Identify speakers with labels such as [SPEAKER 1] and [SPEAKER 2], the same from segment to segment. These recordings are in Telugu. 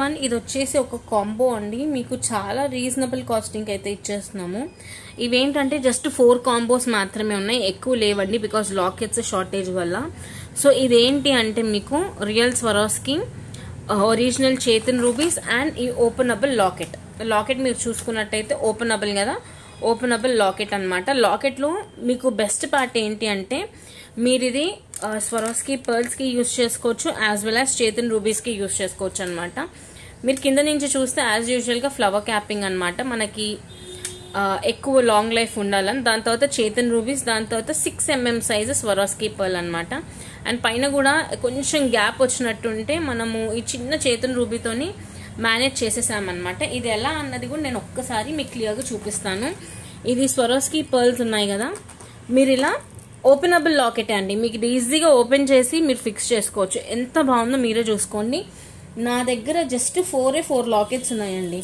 [SPEAKER 1] ఎవ్రీవన్ ఇది వచ్చేసి ఒక కాంబో అండి మీకు చాలా రీజనబుల్ కాస్టింగ్ అయితే ఇచ్చేస్తున్నాము ఇవేంటంటే జస్ట్ ఫోర్ కాంబోస్ మాత్రమే ఉన్నాయి ఎక్కువ లేవండి బికాస్ లాకెట్స్ షార్టేజ్ వల్ల సో ఇదేంటి అంటే మీకు real Swarovski original chaton rubies and ఈ ఓపెనబుల్ లాకెట్ లాకెట్ మీరు చూసుకున్నట్టయితే ఓపెనబుల్ కదా ఓపెనబుల్ లాకెట్ అనమాట లాకెట్లో మీకు బెస్ట్ పార్ట్ ఏంటి అంటే మీరు ఇది స్వరాస్కి పర్ల్స్కి యూస్ చేసుకోవచ్చు యాజ్ వెల్ యాజ్ చేతన్ రూబీస్కి యూస్ చేసుకోవచ్చు అనమాట మీరు కింద నుంచి చూస్తే యాజ్ యూజువల్గా ఫ్లవర్ క్యాపింగ్ అనమాట మనకి ఆ, ఎక్కువ లాంగ్ లైఫ్ ఉండాలని దాని తర్వాత చేతన్ రూబీస్ దాని తర్వాత six mm size Swarovski pearl అనమాట అండ్ పైన కూడా కొంచెం గ్యాప్ వచ్చినట్టుంటే మనము ఈ చిన్న చేతన్ రూబీతోని మేనేజ్ చేసేసామన్నమాట ఇది ఎలా అన్నది కూడా నేను ఒక్కసారి మీకు క్లియర్గా చూపిస్తాను ఇది స్వరోస్కి పర్ల్స్ ఉన్నాయి కదా మీరు ఇలా ఓపెనబుల్ లాకెట్ అండి మీకు ఇది ఈజీగా ఓపెన్ చేసి మీరు ఫిక్స్ చేసుకోవచ్చు ఎంత బాగుందో మీరే చూసుకోండి నా దగ్గర జస్ట్ ఫోరే ఫోర్ లాకెట్స్ ఉన్నాయండి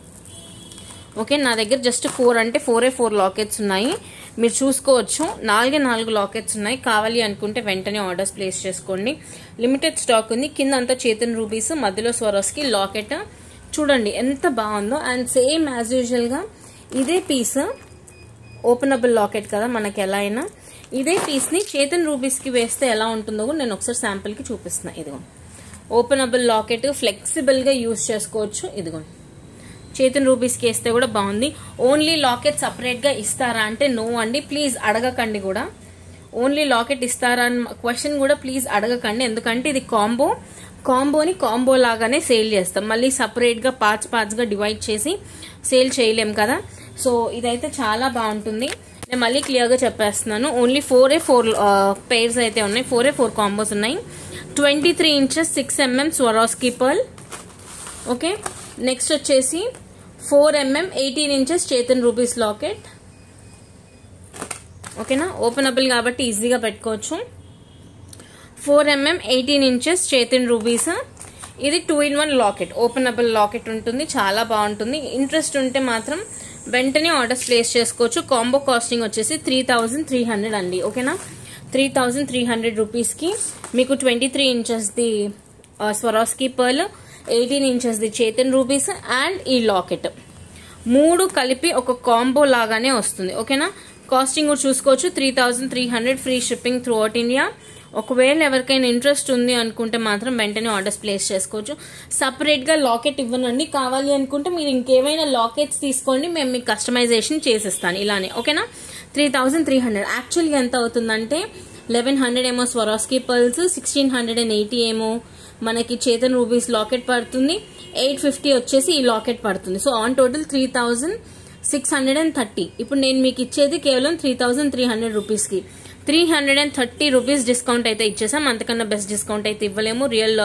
[SPEAKER 1] ఓకే నా దగ్గర జస్ట్ ఫోర్ అంటే ఫోరే ఫోర్ లాకెట్స్ ఉన్నాయి మీరు చూసుకోవచ్చు నాలుగే నాలుగు లాకెట్స్ ఉన్నాయి కావాలి అనుకుంటే వెంటనే ఆర్డర్స్ ప్లేస్ చేసుకోండి లిమిటెడ్ స్టాక్ ఉంది కింద అంతా చేతన్ రూబీస్ మధ్యలో స్వరోస్కి లాకెట్ చూడండి ఎంత బాగుందో అండ్ సేమ్ యాజ్ యూజువల్గా ఇదే పీస్ ఓపెనబుల్ లాకెట్ కదా మనకి ఎలా అయినా ఇదే పీస్ని చేతన్ రూబీస్కి వేస్తే ఎలా ఉంటుందో కూడా నేను ఒకసారి శాంపుల్కి చూపిస్తున్నా ఇదిగో ఓపెనబుల్ లాకెట్ ఫ్లెక్సిబుల్గా యూస్ చేసుకోవచ్చు ఇదిగో చేతన్ రూబీస్కి వేస్తే కూడా బాగుంది ఓన్లీ లాకెట్ సపరేట్గా ఇస్తారా అంటే నో అండి ప్లీజ్ అడగకండి కూడా ఓన్లీ లాకెట్ ఇస్తారా అని క్వశ్చన్ కూడా ప్లీజ్ అడగకండి ఎందుకంటే ఇది కాంబో కాంబోని కాంబో లాగానే సేల్ చేస్తాం మళ్ళీ సపరేట్గా పార్ట్స్ పార్ట్స్గా డివైడ్ చేసి సేల్ చేయలేం కదా సో ఇదైతే చాలా బాగుంటుంది నేను మళ్ళీ క్లియర్గా చెప్పేస్తున్నాను ఓన్లీ ఫోరే ఫోర్ పేర్స్ అయితే ఉన్నాయి ఫోరే ఫోర్ కాంబోస్ ఉన్నాయి twenty three inches six mm Swarovski pearl okay next వచ్చేసి four mm eighteen inches chaton rubies locket ఓకేనా ఓపెనబుల్ కాబట్టి ఈజీగా పెట్టుకోవచ్చు four mm eighteen inches chaton rubies ఇది two in one locket openable locket ఉంటుంది చాలా బాగుంటుంది ఇంట్రెస్ట్ ఉంటే మాత్రం వెంటనే ఆర్డర్స్ ప్లేస్ చేసుకోవచ్చు కాంబో కాస్టింగ్ వచ్చేసి త్రీ థౌజండ్ త్రీ హండ్రెడ్ అండి ఓకేనా త్రీ థౌజండ్ త్రీ హండ్రెడ్ రూపీస్కి మీకు twenty three ఇంచెస్ది Swarovski pearl eighteen ఇంచెస్ది చేతన్ రూపీస్ అండ్ ఈ లాకెట్ మూడు కలిపి ఒక కాంబో లాగానే వస్తుంది ఓకేనా కాస్టింగ్ కూడా చూసుకోవచ్చు three thousand three hundred free shipping throughout India ఒకవేళ ఎవరికైనా ఇంట్రెస్ట్ ఉంది అనుకుంటే మాత్రం వెంటనే ఆర్డర్స్ ప్లేస్ చేసుకోవచ్చు సపరేట్గా లాకెట్ ఇవ్వనండి కావాలి అనుకుంటే మీరు ఇంకేమైనా లాకెట్స్ తీసుకోండి మేము మీకు కస్టమైజేషన్ చేసిస్తాను ఇలానే ఓకేనా త్రీ థౌజండ్ త్రీ హండ్రెడ్ యాక్చువల్గా ఎంత అవుతుందంటే లెవెన్ హండ్రెడ్ ఏమో Swarovski pearls sixteen hundred and eighty ఏమో మనకి చేతన్ రూబీస్ లాకెట్ పడుతుంది ఎయిట్ ఫిఫ్టీ వచ్చేసి ఈ లాకెట్ పడుతుంది so on total three thousand six hundred and thirty ఇప్పుడు నేను మీకు ఇచ్చేది కేవలం త్రీ థౌజండ్ త్రీ హండ్రెడ్ రూపీస్కి three hundred and thirty rupees discount అయితే ఇచ్చేసాం అంతకన్నా బెస్ట్ డిస్కౌంట్ అయితే ఇవ్వలేము రియల్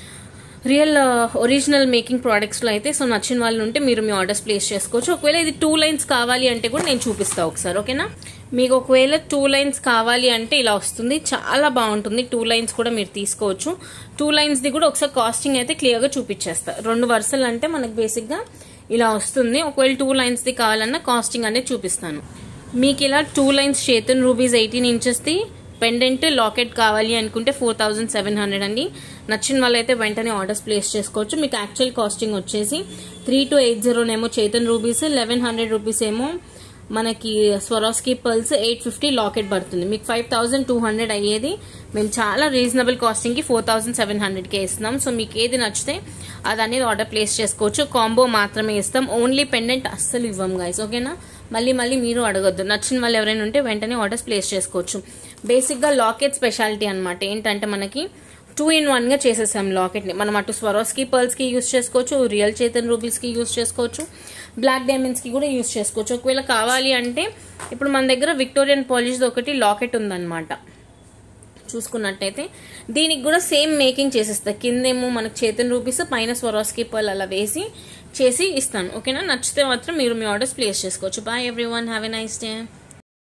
[SPEAKER 1] రియల్ ఒరిజినల్ మేకింగ్ ప్రోడక్ట్స్లో అయితే సో నచ్చిన వాళ్ళు ఉంటే మీరు మీ ఆర్డర్స్ ప్లేస్ చేసుకోవచ్చు ఒకవేళ ఇది టూ లైన్స్ కావాలి అంటే కూడా నేను చూపిస్తాను ఒకసారి ఓకేనా మీకు ఒకవేళ టూ లైన్స్ కావాలి అంటే ఇలా వస్తుంది చాలా బాగుంటుంది టూ లైన్స్ కూడా మీరు తీసుకోవచ్చు టూ లైన్స్ది కూడా ఒకసారి కాస్టింగ్ అయితే క్లియర్గా చూపించేస్తా రెండు వరుసలు అంటే మనకు బేసిక్గా ఇలా వస్తుంది ఒకవేళ టూ లైన్స్ది కావాలన్నా కాస్టింగ్ అనేది చూపిస్తాను మీకు ఇలా two lines chaton rubies eighteen ఇంచెస్ది పెండెంట్ లాకెట్ కావాలి అనుకుంటే ఫోర్ థౌజండ్ సెవెన్ హండ్రెడ్ అండి నచ్చిన వాళ్ళైతే వెంటనే ఆర్డర్స్ ప్లేస్ చేసుకోవచ్చు మీకు యాక్చువల్ కాస్టింగ్ వచ్చేసి త్రీ టు ఎయిట్ జీరోనేమో chaton rubies eleven hundred rupees ఏమో మనకి Swarovski pearls eight fifty locket పడుతుంది మీకు ఫైవ్ థౌసండ్ టూ హండ్రెడ్ అయ్యేది మేము చాలా రీజనబుల్ కాస్టింగ్కి ఫోర్ థౌసండ్ సెవెన్ హండ్రెడ్కే ఇస్తున్నాం సో మీకు ఏది నచ్చితే అది అనేది ఆర్డర్ ప్లేస్ చేసుకోవచ్చు కాంబో మాత్రమే ఇస్తాం ఓన్లీ పెండెంట్ అస్సలు ఇవ్వం గైస్ ఓకేనా మళ్ళీ మళ్ళీ మీరు అడగొద్దు నచ్చిన వాళ్ళు ఎవరైనా ఉంటే వెంటనే ఆర్డర్స్ ప్లేస్ చేసుకోవచ్చు బేసిక్గా లాకెట్ స్పెషాలిటీ అనమాట ఏంటంటే మనకి టూ ఇన్ వన్గా చేసేసాం లాకెట్ని మనం అటు స్వరోస్కి పర్ల్స్కి యూస్ చేసుకోవచ్చు రియల్ చేతన్ రూబీస్కి యూస్ చేసుకోవచ్చు బ్లాక్ డైమండ్స్కి కూడా యూస్ చేసుకోవచ్చు ఒకవేళ కావాలి అంటే ఇప్పుడు మన దగ్గర విక్టోరియన్ పాలిష్ది ఒకటి లాకెట్ ఉందన్నమాట చూసుకున్నట్టయితే దీనికి కూడా సేమ్ మేకింగ్ చేసేస్తా కిందేమో మనకు చేతన్ రూపీస్ పైన స్వరాస్కి పర్ల్ అలా వేసి చేసి ఇస్తాను ఓకేనా నచ్చితే మాత్రం మీరు మీ ఆర్డర్స్ ప్లేస్ చేసుకోవచ్చు bye everyone have a nice day